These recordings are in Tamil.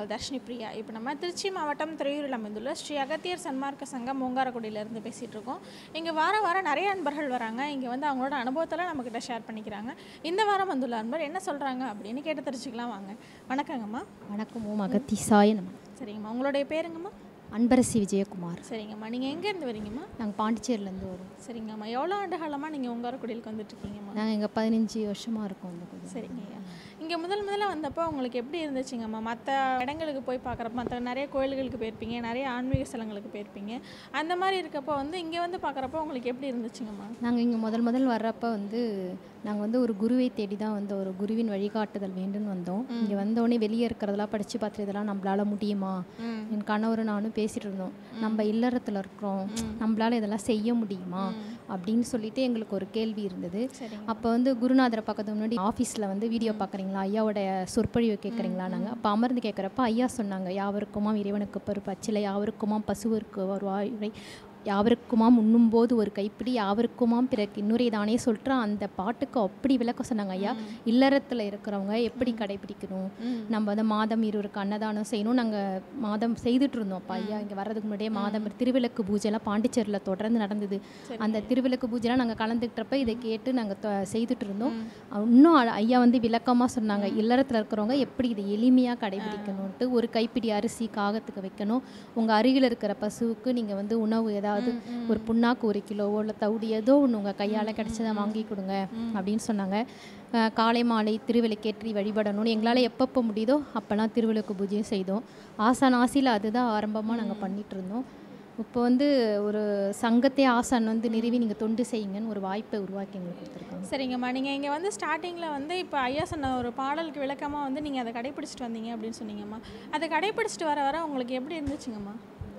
உங்கள் தர்ஷினி பிரியா இப்போ நம்ம திருச்சி மாவட்டம் துறையூரில் அமைந்துள்ள ஸ்ரீ அகத்தியர் சன்மார்க்க சங்கம் மூங்காரக்குடியிலேருந்து பேசிகிட்டு இருக்கோம் இங்கே வாரம் வாரம் நிறைய அன்பர்கள் வராங்க இங்கே வந்து அவங்களோட அனுபவத்தெல்லாம் நம்மக்கிட்ட ஷேர் பண்ணிக்கிறாங்க இந்த வாரம் வந்துள்ள அன்பர் என்ன சொல்கிறாங்க அப்படின்னு கேட்டு தெரிஞ்சுக்கலாம் வாங்க வணக்கங்கம்மா வணக்கம் ஓம் அகத்திசாய நம சரிங்கம்மா உங்களுடைய பேருங்கம்மா அன்பரசி விஜயகுமார் சரிங்கம்மா நீங்கள் எங்கேருந்து வரீங்கம்மா நாங்கள் பாண்டிச்சேரியிலேருந்து வரோம் சரிங்கம்மா எவ்வளோ ஆண்டு காலமாக நீங்கள் உங்காரக்குடியிலுக்கு வந்துட்டுருக்கீங்கம்மா நாங்கள் இங்கே பதினஞ்சு வருஷமாக இருக்கோம் இந்த கோயில் சரிங்கய்யா இங்கே முதல் முதல்ல வந்தப்போ உங்களுக்கு எப்படி இருந்துச்சுங்கம்மா மற்ற இடங்களுக்கு போய் பார்க்குறப்ப மற்ற நிறைய கோயில்களுக்கு போயிருப்பீங்க நிறைய ஆன்மீக ஸ்தலங்களுக்கு போயிருப்பீங்க அந்த மாதிரி இருக்கப்போ வந்து இங்கே வந்து பார்க்குறப்போ உங்களுக்கு எப்படி இருந்துச்சுங்கம்மா நாங்கள் இங்கே முதல் முதல் வர்றப்ப வந்து நாங்கள் வந்து ஒரு குருவை தேடி தான் வந்து ஒரு குருவின் வழிகாட்டுதல் வேண்டும்னு வந்தோம் இங்கே வந்தோடனே வெளியே இருக்கிறதெல்லாம் படித்து பார்த்து இதெல்லாம் நம்மளால முடியுமா என் கணவர் நானும் பேசிகிட்டு இருந்தோம் நம்ம இல்லறத்தில் இருக்கிறோம் நம்மளால இதெல்லாம் செய்ய முடியுமா அப்படின்னு சொல்லிட்டு எங்களுக்கு ஒரு கேள்வி இருந்தது சரிங்க அப்போ வந்து குருநாதரை பார்க்கறதுக்கு முன்னாடி ஆஃபீஸில் வந்து வீடியோ பார்க்குறீங்களா ஐயாவோட சொற்பொழிவு கேட்குறீங்களா நாங்கள் அப்போ அமர்ந்து கேட்குறப்ப ஐயா சொன்னாங்க யாவருக்குமாம் இறைவனுக்கு பருப்பு அச்சிலை யாவருக்குமாம் பசுவிற்கு ஒரு வாயுரை யாவருக்குமாம் உண்ணும்போது ஒரு கைப்பிடி யாவருக்குமாம் பிறகு இன்னொரு தானே சொல்லிட்டு அந்த பாட்டுக்கு அப்படி விளக்கம் சொன்னாங்க ஐயா இல்லறத்தில் இருக்கிறவங்க எப்படி கடைபிடிக்கணும் நம்ம வந்து மாதம் இருவருக்கு அன்னதானம் செய்யணும் நாங்கள் மாதம் செய்துட்டு இருந்தோம் அப்போ ஐயா இங்கே வர்றதுக்கு முன்னாடியே மாதம் திருவிளக்கு பூஜைலாம் பாண்டிச்சேரியில் தொடர்ந்து நடந்தது அந்த திருவிளக்கு பூஜைலாம் நாங்கள் கலந்துக்கிட்டப்ப இதை கேட்டு நாங்கள் செய்துட்டு இருந்தோம் இன்னும் அ- ஐயா வந்து விளக்கமாக சொன்னாங்க இல்லறத்தில் இருக்கிறவங்க எப்படி இதை எளிமையாக கடைபிடிக்கணும்ட்டு ஒரு கைப்பிடி அரிசி காகத்துக்கு வைக்கணும் உங்கள் அருகில் இருக்கிற பசுவுக்கு நீங்கள் வந்து உணவு ஏதாவது ஒரு புண்ணாக்கு ஒரு கிலோவோ இல்லை தவிடு ஏதோ ஒன்று உங்கள் கையால் கிடைச்சதை வாங்கி கொடுங்க அப்படின்னு சொன்னாங்க அஹ் காலை மாலை திருவிளக்கேற்றி வழிபடணும்னு எங்களால் எப்பப்போ முடியுதோ அப்போல்லாம் திருவிளக்கு பூஜையும் செய்தோம் ஆசான் ஆசையில் அதுதான் ஆரம்பமாக நாங்கள் பண்ணிட்டு இருந்தோம் இப்போ வந்து ஒரு சங்கத்தை ஆசான் வந்து நிறுவி நீங்கள் தொண்டு செய்யுங்கன்னு ஒரு வாய்ப்பை உருவாக்கி எங்களுக்கு கொடுத்துருக்காங்க சரிங்கம்மா நீங்கள் இங்கே வந்து ஸ்டார்டிங்கில் வந்து இப்போ ஐயா சொன்ன ஒரு பாடலுக்கு விளக்கமாக வந்து நீங்கள் அதை கடைப்பிடிச்சிட்டு வந்தீங்க அப்படின்னு சொன்னீங்கம்மா அதை கடைப்பிடிச்சிட்டு வர வர உங்களுக்கு எப்படி இருந்துச்சுங்கம்மா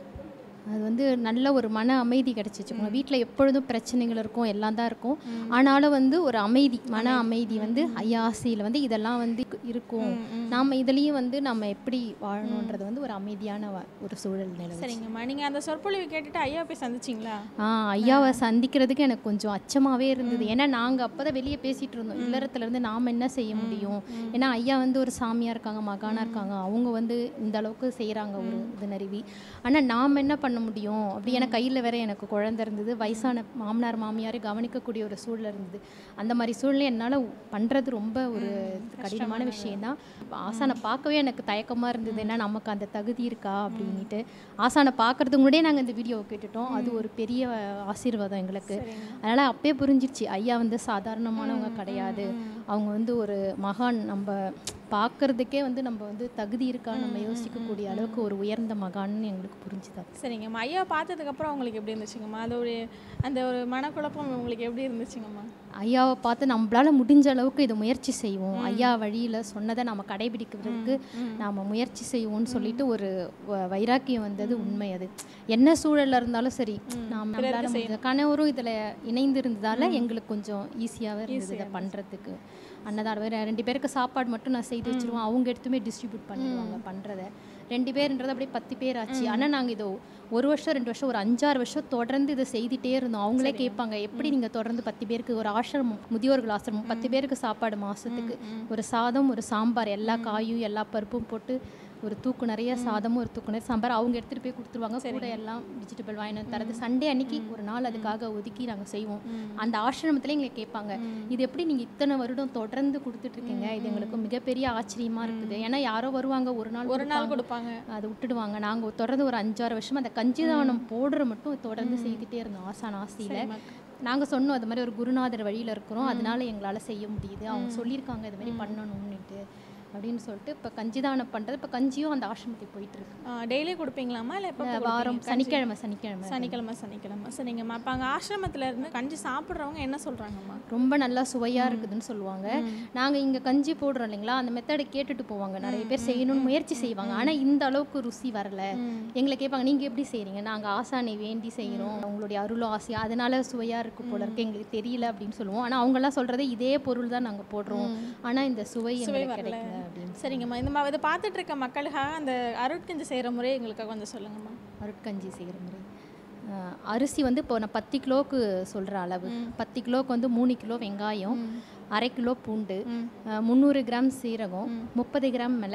அது வந்து நல்ல ஒரு மன அமைதி கிடச்சிச்சு உங்கள் வீட்டில் எப்பொழுதும் பிரச்சனைகள் இருக்கும் எல்லாம் தான் இருக்கும் ஆனாலும் வந்து ஒரு அமைதி மன அமைதி வந்து ஐயா ஆசையில் வந்து இதெல்லாம் வந்து இருக்கும் நாம் இதுலேயும் வந்து நம்ம எப்படி வாழணுன்றது வந்து ஒரு அமைதியான வ- ஒரு சூழல் நிலவு சரிங்கம்மா நீங்கள் அந்த சொற்பொழிவு கேட்டுட்டு ஐயா போய் சந்திச்சிங்களா ஆ ஐயாவை சந்திக்கிறதுக்கு எனக்கு கொஞ்சம் அச்சமாகவே இருந்தது ஏன்னா நாங்கள் அப்போ தான் வெளியே பேசிகிட்டு இருந்தோம் இல்லறத்துல இருந்து நாம் என்ன செய்ய முடியும் ஏன்னா ஐயா வந்து ஒரு சாமியாக இருக்காங்க மகானா இருக்காங்க அவங்க வந்து இந்த அளவுக்கு செய்கிறாங்க ஒரு இது நருவி ஆனால் நாம் என்ன பண்ண முடியும் அப்படி ஏன்னா கையில் வேற எனக்கு குழந்தை இருந்தது வயசான மாமனார் மாமியாரை கவனிக்கக்கூடிய ஒரு சூழல் இருந்தது அந்த மாதிரி சூழ்நிலை என்னால் பண்ணுறது ரொம்ப ஒரு கடினமான விஷயம்தான் ஆசானை பார்க்கவே எனக்கு தயக்கமாக இருந்தது ஏன்னா நமக்கு அந்த தகுதி இருக்கா அப்படின்ட்டு ஆசானை பார்க்கறதுக்கு முன்னாடியே நாங்கள் இந்த வீடியோவை கேட்டுட்டோம் அது ஒரு பெரிய ஆசீர்வாதம் எங்களுக்கு அதனால் அப்பயே புரிஞ்சிருச்சு ஐயா வந்து சாதாரணமானவங்க கிடையாது அவங்க வந்து ஒரு மகான் நம்ம பார்க்கறதுக்கே வந்து நம்ம வந்து தகுதி இருக்கா நம்ம யோசிக்கக்கூடிய அளவுக்கு ஒரு உயர்ந்த மகான்னு எங்களுக்கு புரிஞ்சுது சரிங்கம்மா ஐயா பார்த்ததுக்கப்புறம் உங்களுக்கு எப்படி இருந்துச்சுங்கம்மா அது ஒரு அந்த ஒரு மனக்குழப்பம் உங்களுக்கு எப்படி இருந்துச்சுங்கம்மா ஐயாவை பார்த்து நம்மளால முடிஞ்ச அளவுக்கு இதை முயற்சி செய்வோம் ஐயா வழியில் சொன்னதை நம்ம கடைபிடிக்கிறதுக்கு நாம் முயற்சி செய்வோம்னு சொல்லிட்டு ஒரு வ- வைராக்கியம் வந்தது உண்மை அது என்ன சூழல்ல இருந்தாலும் சரி நாம் நம்மளால முடிஞ்ச கணவரும் இதில் இணைந்து இருந்ததால எங்களுக்கு கொஞ்சம் ஈஸியாகவே இருந்தது இதை பண்ணுறதுக்கு அன்னதானம் வேறு ரெண்டு பேருக்கு சாப்பாடு மட்டும் நான் செய்து வச்சிருவோம் அவங்க எடுத்துமே டிஸ்ட்ரிபியூட் பண்ணிடுவாங்க பண்ணுறத ரெண்டு பேர்ன்றது அப்படியே பத்து பேர் ஆச்சு ஆனால் நாங்கள் இதோ ஒரு வருஷம் ரெண்டு வருஷம் ஒரு அஞ்சாறு வருஷம் தொடர்ந்து இதை செய்துட்டே இருந்தோம் அவங்களே கேட்பாங்க எப்படி நீங்கள் தொடர்ந்து பத்து பேருக்கு ஒரு ஆசிரமம் முதியோர்கள் ஆசிரமம் பத்து பேருக்கு சாப்பாடு மாதத்துக்கு ஒரு சாதம் ஒரு சாம்பார் எல்லா காயும் எல்லா பருப்பும் போட்டு ஒரு தூக்கு நிறைய சாதமும் ஒரு தூக்கு நிறைய சாம்பார் அவங்க எடுத்துகிட்டு போய் கொடுத்துருவாங்க கூட எல்லாம் வெஜிடபிள் வாங்கிட்டு வந்து தரது சண்டே அன்னைக்கு ஒரு நாள் அதுக்காக ஒதுக்கி நாங்கள் செய்வோம் அந்த ஆசிரமத்தில் எங்களை கேட்பாங்க இது எப்படி நீங்கள் இத்தனை வருடம் தொடர்ந்து கொடுத்துட்டு இருக்கீங்க இது எங்களுக்கு மிகப்பெரிய ஆச்சரியமா இருக்குது ஏன்னா யாரோ வருவாங்க ஒரு நாள் ஒரு நாள் கொடுப்பாங்க. கொடுப்பாங்க அதை விட்டுடுவாங்க நாங்கள் தொடர்ந்து ஒரு அஞ்சாறு வருஷமா அந்த கஞ்சிதானம் போடுற மட்டும் தொடர்ந்து செய்துட்டே இருந்தோம் ஆசான் ஆசையில் நாங்கள் சொன்னோம் அது மாதிரி ஒரு குருநாதர் வழியில் இருக்கிறோம் அதனால எங்களால் செய்ய முடியுது அவங்க சொல்லியிருக்காங்க இது மாதிரி பண்ணணும்னுட்டு அப்படின்னு சொல்லிட்டு இப்போ கஞ்சிதானம் பண்ணுறது இப்போ கஞ்சியும் அந்த ஆசிரமத்துக்கு போயிட்டு இருக்கு டெய்லி கொடுப்பீங்களாம்மா இல்லை எப்போ இந்த வாரம் சனிக்கிழமை சனிக்கிழமை சனிக்கிழமை சனிக்கிழமை சரிங்கம்மா அப்போ அங்கே ஆசிரமத்தில் இருந்து கஞ்சி சாப்பிட்றவங்க என்ன சொல்கிறாங்கம்மா ரொம்ப நல்லா சுவையாக இருக்குதுன்னு சொல்லுவாங்க நாங்கள் இங்கே கஞ்சி போடுறோம் இல்லைங்களா அந்த மெத்தடை கேட்டுட்டு போவாங்க நிறைய பேர் செய்யணும்னு முயற்சி செய்வாங்க ஆனால் இந்த அளவுக்கு ருசி வரல எங்களை கேட்பாங்க நீங்கள் எப்படி செய்கிறீங்க நாங்கள் ஆசானை வேண்டி செய்கிறோம் உங்களுடைய அருளோ ஆசையா அதனால சுவையாக இருக்கு போல இருக்கு எங்களுக்கு தெரியல அப்படின்னு சொல்லுவோம் ஆனால் அவங்கெல்லாம் சொல்கிறது இதே பொருள் தான் நாங்கள் போடுறோம் ஆனால் இந்த சுவை எங்களுக்கு கிடைக்கல அப்படின்னு சரிங்கம்மா இந்த மாதிரி இதை பார்த்துட்டு இருக்க மக்களுக்காக அந்த அருட்கஞ்சி செய்கிற முறை எங்களுக்கு கொஞ்சம் சொல்லுங்கம்மா அருட்கஞ்சி செய்கிற முறை அஹ், அரிசி வந்து இப்போ நான் பத்து கிலோவுக்கு சொல்கிற அளவு பத்து கிலோவுக்கு வந்து மூணு கிலோ வெங்காயம் அரை கிலோ பூண்டு அஹ், முந்நூறு கிராம் சீரகம் முப்பது கிராம் மிளகு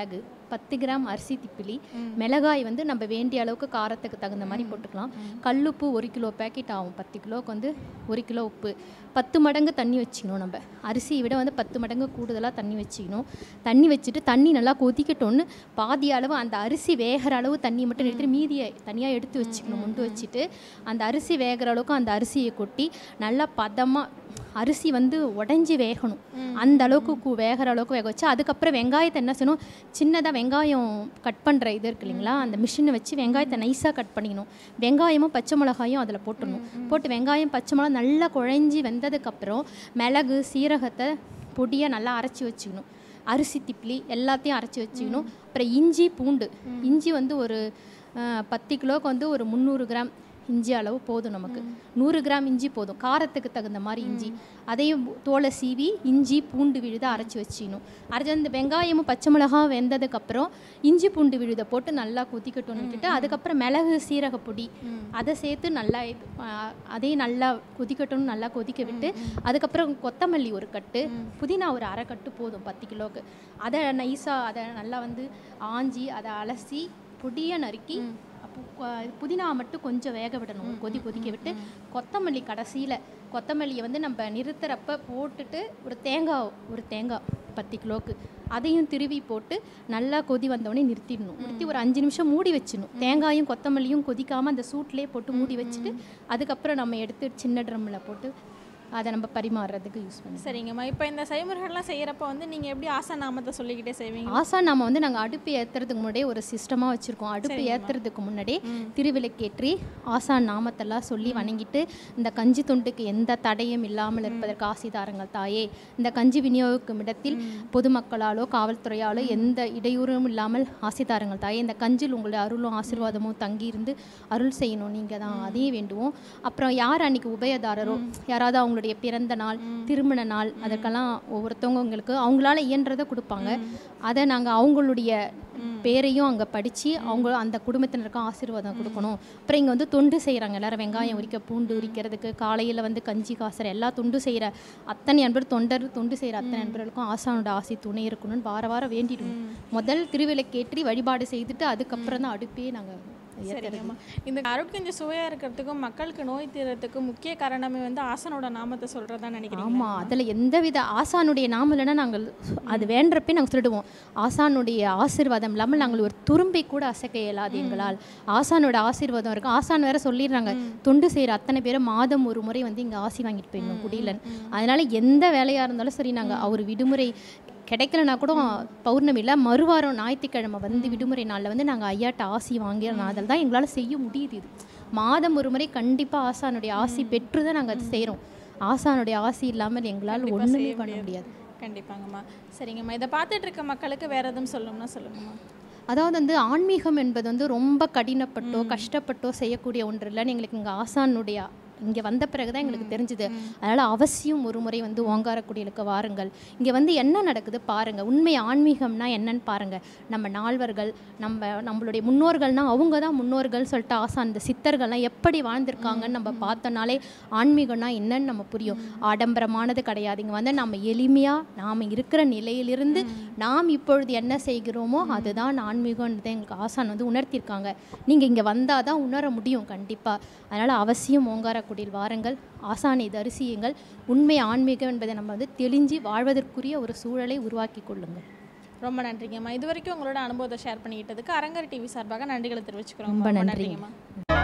பத்து கிராம் அரிசி திப்பிலி மிளகாய் வந்து நம்ம வேண்டிய அளவுக்கு காரத்துக்கு தகுந்த மாதிரி போட்டுக்கலாம் கல்லுப்பு ஒரு கிலோ பேக்கெட் ஆகும் பத்து கிலோவுக்கு வந்து ஒரு கிலோ உப்பு பத்து மடங்கு தண்ணி வச்சுக்கணும் நம்ம அரிசியை விட வந்து பத்து மடங்கு கூடுதலாக தண்ணி வச்சுக்கணும் தண்ணி வச்சுட்டு தண்ணி நல்லா கொதிக்கட்டும்னு பாதி அளவு அந்த அரிசி வேகிற அளவு தண்ணி மட்டும் எடுத்துட்டு மீதியை தனியாக எடுத்து வச்சுக்கணும் முண்டு வச்சுட்டு அந்த அரிசி வேகிற அளவுக்கு அந்த அரிசியை கொட்டி நல்லா பதமாக அரிசி வந்து உடஞ்சி வேகணும் அந்த அளவுக்கு கு- வேகிற அளவுக்கு வேக வச்சு அதுக்கப்புறம் வெங்காயத்தை என்ன செய்யணும் சின்னதாக வெங்காயம் கட் பண்ணுற இது இருக்கு இல்லைங்களா அந்த மிஷினை வச்சு வெங்காயத்தை நைஸாக கட் பண்ணிக்கணும் வெங்காயமும் பச்சை மிளகாயும் அதில் போட்டுடணும் போட்டு வெங்காயம் பச்சை மிளகா நல்லா குழஞ்சி வெந்ததுக்கப்புறம் மிளகு சீரகத்தை பொடியாக நல்லா அரைச்சி வச்சுக்கணும் அரிசி திப்ளி எல்லாத்தையும் அரைச்சி வச்சுக்கணும் அப்புறம் இஞ்சி பூண்டு இஞ்சி வந்து ஒரு அஹ், பத்து கிலோவுக்கு வந்து ஒரு முந்நூறு கிராம் இஞ்சி அளவு போதும் நமக்கு நூறு கிராம் இஞ்சி போதும் காரத்துக்கு தகுந்த மாதிரி இஞ்சி அதையும் தோலை சீவி இஞ்சி பூண்டு விழுத அரைச்சி வச்சிக்கணும் அரைச்சி அந்த வெங்காயமும் பச்சை மிளகாய் வெந்ததுக்கப்புறம் இஞ்சி பூண்டு விழுத போட்டு நல்லா கொதிக்கட்டும்னு விட்டுட்டு அதுக்கப்புறம் மிளகு சீரக பொடி அதை சேர்த்து நல்லா இது, ஆ, அதையும் நல்லா கொதிக்கட்டும்னு நல்லா கொதிக்க விட்டு அதுக்கப்புறம் கொத்தமல்லி ஒரு கட்டு புதினா ஒரு அரை கட்டு போதும் பத்து கிலோவுக்கு அதை நைஸாக அதை நல்லா வந்து ஆஞ்சி அதை அலசி பொடியாக நறுக்கி அப்போ கொ- புதினா மட்டும் கொஞ்சம் வேக விடணும் ஒரு கொதி கொதிக்க விட்டு கொத்தமல்லி கடைசியில் கொத்தமல்லியை வந்து நம்ம நிறுத்துறப்ப போட்டுட்டு ஒரு தேங்காய் ஒரு தேங்காய் பத்து கிலோவுக்கு அதையும் திருவி போட்டு நல்லா கொதி வந்தவொடனே நிறுத்திடணும் நிறுத்தி ஒரு அஞ்சு நிமிஷம் மூடி வச்சிடணும் தேங்காயும் கொத்தமல்லியும் கொதிக்காமல் அந்த சூட்லேயே போட்டு மூடி வச்சுட்டு அதுக்கப்புறம் நம்ம எடுத்து சின்ன ட்ரம்மில் போட்டு அதை நம்ம பரிமாறுறதுக்கு யூஸ் பண்ணுவோம் சரிங்கம்மா இப்போ இந்த செய்முறைகள்லாம் செய்கிறப்ப வந்து நீங்கள் எப்படி ஆசா நாமத்தை சொல்லிக்கிட்டே செய்வீங்க ஆசா நாம வந்து நாங்கள் அடுப்பு ஏற்றுறதுக்கு முன்னாடியே ஒரு சிஸ்டமாக வச்சுருக்கோம் அடுப்பு ஏற்றுறதுக்கு முன்னாடியே திருவிளக்கேற்றி ஆசா நாமத்தெல்லாம் சொல்லி வணங்கிட்டு இந்த கஞ்சி துண்டுக்கு எந்த தடையும் இல்லாமல் இருப்பதற்கு ஆசிதாரங்கள் தாயே இந்த கஞ்சி விநியோகிக்கும் இடத்தில் பொதுமக்களாலோ காவல்துறையாலோ எந்த இடையூறும் இல்லாமல் ஆசிதாரங்கள் தாயே இந்த கஞ்சில் உங்களுடைய அருளும் ஆசீர்வாதமும் தங்கியிருந்து அருள் செய்யணும் நீங்கள் தான் அதையும் வேண்டுவோம் அப்புறம் யார் அன்னைக்கு உபயதாரரோ யாராவது அவங்களுடைய பிறந்த நாள் திருமண நாள் அதற்கெல்லாம் ஒவ்வொருத்தவங்க உங்களுக்கு அவங்களால இயன்றதை கொடுப்பாங்க அதை நாங்கள் அவங்களுடைய பேரையும் அங்கே படித்து அவங்க அந்த குடும்பத்தினருக்கு ஆசீர்வாதம் கொடுக்கணும் அப்புறம் இங்கே வந்து தொண்டு செய்கிறாங்க எல்லாரும் வெங்காயம் உரிக்க பூண்டு உரிக்கிறதுக்கு காலையில் வந்து கஞ்சி காசுற எல்லா தொண்டு செய்கிற அத்தனை அன்பர் தொண்டர் தொண்டு செய்கிற அத்தனை அன்பர்களுக்கும் ஆசானோட ஆசை துணை இருக்கணும்னு வார வாரம் வேண்டிடுவோம் முதல் திருவிளக்கேற்றி வழிபாடு செய்துட்டு அதுக்கப்புறம் தான் அடுப்பே நாங்கள் சரிங்கம்மா இந்த அருட்கஞ்சி சுவையாக இருக்கிறதுக்கும் மக்களுக்கு நோய் தீர்றதுக்கும் முக்கிய காரணமே வந்து ஆசனோட நாமத்தை சொல்கிறதா நினைக்கிறீங்க ஆமாம் அதில் எந்தவித ஆசானுடைய நாமம் இல்லைன்னா நாங்கள் அது வேண்டப்பே நாங்கள் சொல்லிடுவோம் ஆசானுடைய ஆசீர்வாதம் இல்லாமல் நாங்கள் ஒரு துரும்பை கூட அசைக்க இயலாது எங்களால் ஆசானோட ஆசீர்வாதம் இருக்கும் ஆசான் வேற சொல்லிடுறாங்க தொண்டு செய்கிற அத்தனை பேரும் மாதம் ஒரு முறை வந்து இங்கே ஆசி வாங்கிட்டு போயிடணும் குடியிலன் அதனால எந்த வேலையாக இருந்தாலும் சரி நாங்கள் அவர் விடுமுறை கிடைக்கலனா கூட பௌர்ணமியில் மறுவாரம் ஞாயிற்றுக்கிழமை வந்து விடுமுறை நாளில் வந்து நாங்கள் ஐயாட்ட ஆசி வாங்கிடுறோம் அதில் தான் எங்களால் செய்ய முடியுது இது மாதம் ஒரு முறை கண்டிப்பாக ஆசானுடைய ஆசி பெற்று தான் நாங்கள் அது செய்கிறோம் ஆசானுடைய ஆசி இல்லாமல் எங்களால் ஒன்றுமே பண்ண முடியாது கண்டிப்பாங்கம்மா சரிங்கம்மா இதை பார்த்துட்டு இருக்க மக்களுக்கு வேற எதுவும் சொல்லணும்னா சொல்லுங்கம்மா அதாவது வந்து ஆன்மீகம் என்பது வந்து ரொம்ப கடினப்பட்டோ கஷ்டப்பட்டோ செய்யக்கூடிய ஒன்று இல்லைன்னு எங்களுக்கு இங்கே ஆசானுடைய இங்கே வந்த பிறகு தான் எங்களுக்கு தெரிஞ்சுது அதனால் அவசியம் ஒரு முறை வந்து ஓங்காரக்குடிகளுக்கு வாருங்கள் இங்கே வந்து என்ன நடக்குது பாருங்கள் உண்மை ஆன்மீகம்னா என்னன்னு பாருங்கள் நம்ம நால்வர்கள் நம்ம நம்மளுடைய முன்னோர்கள்னா அவங்க தான் முன்னோர்கள் சொல்லிட்டு ஆசான் இந்த சித்தர்கள்லாம் எப்படி வாழ்ந்திருக்காங்கன்னு நம்ம பார்த்தோன்னாலே ஆன்மீகம்னா என்னன்னு நம்ம புரியும் ஆடம்பரமானது கிடையாது இங்கே வந்து நம்ம எளிமையாக நாம் இருக்கிற நிலையிலிருந்து நாம் இப்பொழுது என்ன செய்கிறோமோ அதுதான் ஆன்மீகம்ன்றதை எங்களுக்கு ஆசான் வந்து உணர்த்தியிருக்காங்க நீங்கள் இங்கே வந்தால் தான் உணர முடியும் கண்டிப்பாக அதனால் அவசியம் ஓங்காரக்குடியில் வாருங்கள் ஆசானை தரிசியுங்கள் உண்மை ஆன்மீகம் என்பதை நம்ம வந்து தெளிஞ்சு வாழ்வதற்குரிய ஒரு சூழலை உருவாக்கி கொள்ளுங்கள் ரொம்ப நன்றிங்கம்மா இது வரைக்கும் உங்களோட அனுபவத்தை ஷேர் பண்ணிக்கிட்டதுக்கு அரங்கர் டிவி சார்பாக நன்றிகளை தெரிவிச்சுக்கிறோம் ரொம்ப நன்றிங்க. நன்றிங்கம்மா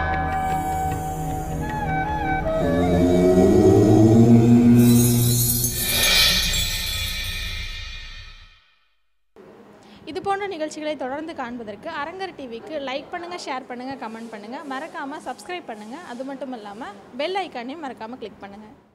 இது போன்ற நிகழ்ச்சிகளை தொடர்ந்து காண்பதற்கு அரங்கர் டிவிக்கு லைக் பண்ணுங்கள் ஷேர் பண்ணுங்கள் கமெண்ட் பண்ணுங்கள் மறக்காமல் சப்ஸ்கிரைப் பண்ணுங்கள் அது மட்டும் இல்லாமல் பெல் ஐக்கானையும் மறக்காமல் கிளிக் பண்ணுங்கள்